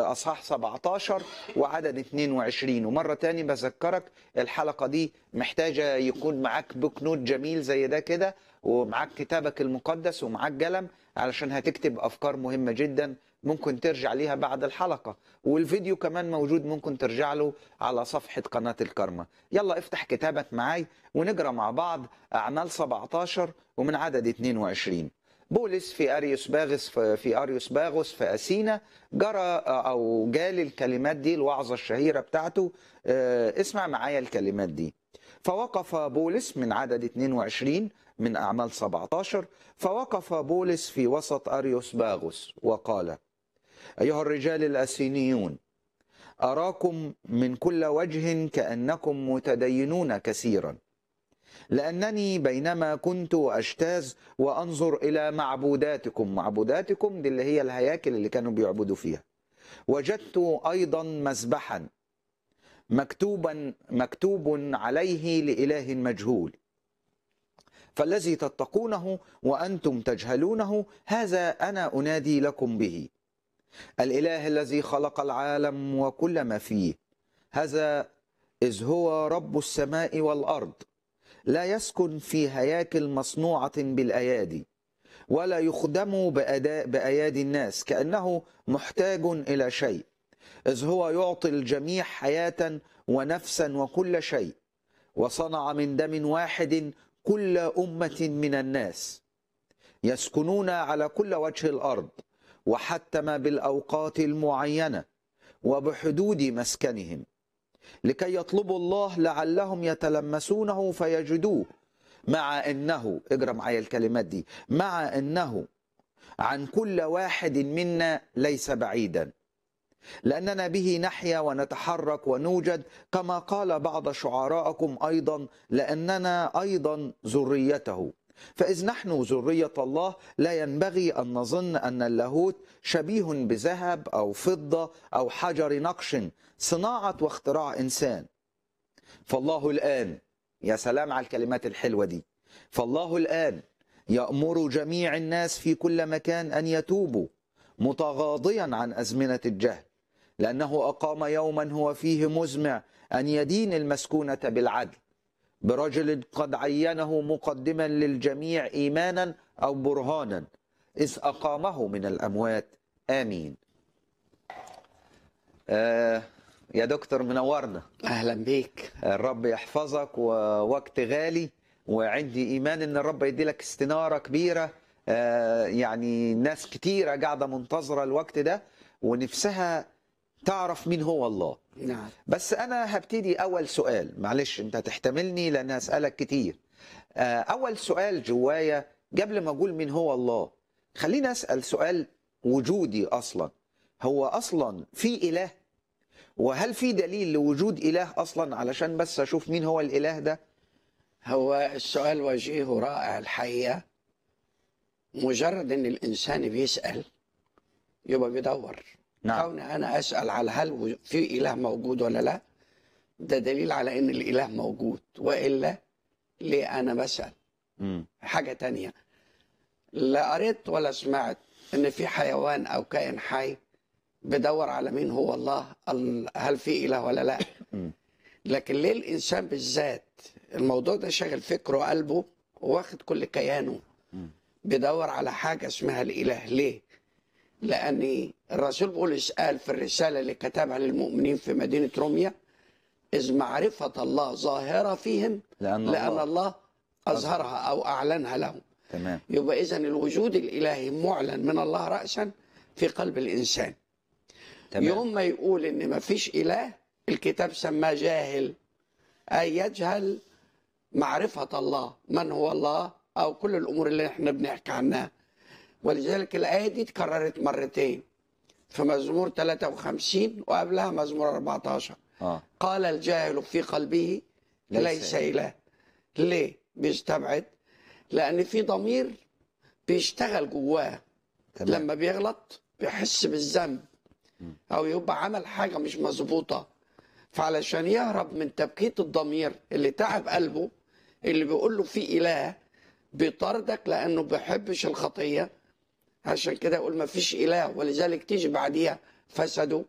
أصحاح 17 وعدد 22 ومرة تاني بذكرك الحلقة دي محتاجة يكون معاك بوك نوت جميل زي ده كده ومعاك كتابك المقدس ومعاك قلم علشان هتكتب أفكار مهمة جدا ممكن ترجع ليها بعد الحلقة والفيديو كمان موجود ممكن ترجع له على صفحة قناة الكرمة يلا افتح كتابك معاي ونقرأ مع بعض أعمال 17 ومن عدد 22 بولس في اريوس باغس في اريوس باغوس في اثينا جرى او جال الكلمات دي الوعظه الشهيره بتاعته اسمع معايا الكلمات دي فوقف بولس من عدد 22 من اعمال 17 فوقف بولس في وسط اريوس باغوس وقال ايها الرجال الاثينيون اراكم من كل وجه كانكم متدينون كثيرا لأنني بينما كنت أجتاز وأنظر إلى معبوداتكم معبوداتكم دي اللي هي الهياكل اللي كانوا بيعبدوا فيها وجدت أيضا مذبحا مكتوبا مكتوب عليه لإله مجهول فالذي تتقونه وأنتم تجهلونه هذا أنا أنادي لكم به الإله الذي خلق العالم وكل ما فيه هذا إذ هو رب السماء والأرض لا يسكن في هياكل مصنوعة بالأيادي ولا يخدم بأداء بأيادي الناس كأنه محتاج إلى شيء إذ هو يعطي الجميع حياة ونفسا وكل شيء وصنع من دم واحد كل أمة من الناس يسكنون على كل وجه الأرض وحتم بالأوقات المعينة وبحدود مسكنهم لكي يطلبوا الله لعلهم يتلمسونه فيجدوه مع انه اقرا معايا الكلمات دي مع انه عن كل واحد منا ليس بعيدا لاننا به نحيا ونتحرك ونوجد كما قال بعض شعراءكم ايضا لاننا ايضا ذريته فإذ نحن ذرية الله لا ينبغي أن نظن أن اللاهوت شبيه بذهب أو فضة أو حجر نقش صناعة واختراع إنسان فالله الآن يا سلام على الكلمات الحلوة دي فالله الآن يأمر جميع الناس في كل مكان أن يتوبوا متغاضيا عن أزمنة الجهل لأنه أقام يوما هو فيه مزمع أن يدين المسكونة بالعدل برجل قد عينه مقدما للجميع ايمانا او برهانا اذ اقامه من الاموات امين. آه يا دكتور منورنا اهلا بيك الرب يحفظك ووقت غالي وعندي ايمان ان الرب يدي لك استناره كبيره آه يعني ناس كتيره قاعده منتظره الوقت ده ونفسها تعرف مين هو الله نعم بس انا هبتدي اول سؤال معلش انت هتحتملني لان هسالك كتير اول سؤال جوايا قبل ما اقول مين هو الله خليني اسال سؤال وجودي اصلا هو اصلا في اله وهل في دليل لوجود اله اصلا علشان بس اشوف مين هو الاله ده هو السؤال وجيه رائع الحقيقه مجرد ان الانسان بيسال يبقى بيدور نعم. كوني انا اسال على هل في اله موجود ولا لا ده دليل على ان الاله موجود والا ليه انا بسال مم. حاجه تانية لا قريت ولا سمعت ان في حيوان او كائن حي بدور على مين هو الله هل في اله ولا لا مم. لكن ليه الانسان بالذات الموضوع ده شاغل فكره وقلبه واخد كل كيانه مم. بيدور على حاجه اسمها الاله ليه لأن الرسول بولس قال في الرسالة اللي كتبها للمؤمنين في مدينة روميا إذ معرفة الله ظاهرة فيهم لان, لأن الله الله أظهرها أو أعلنها لهم تمام يبقى إذا الوجود الإلهي معلن من الله رأسا في قلب الإنسان تمام يوم ما يقول إن ما فيش إله الكتاب سماه جاهل أي يجهل معرفة الله من هو الله أو كل الأمور اللي احنا بنحكي عنها ولذلك الآية دي اتكررت مرتين في مزمور 53 وقبلها مزمور 14 اه قال الجاهل في قلبه ليس ليس إله ليه بيستبعد لأن في ضمير بيشتغل جواه تمام لما بيغلط بيحس بالذنب أو يبقى عمل حاجة مش مظبوطة فعلشان يهرب من تبكيت الضمير اللي تعب قلبه اللي بيقول له في إله بيطاردك لأنه بيحبش الخطية عشان كده يقول ما فيش إله ولذلك تيجي بعديها فسدوا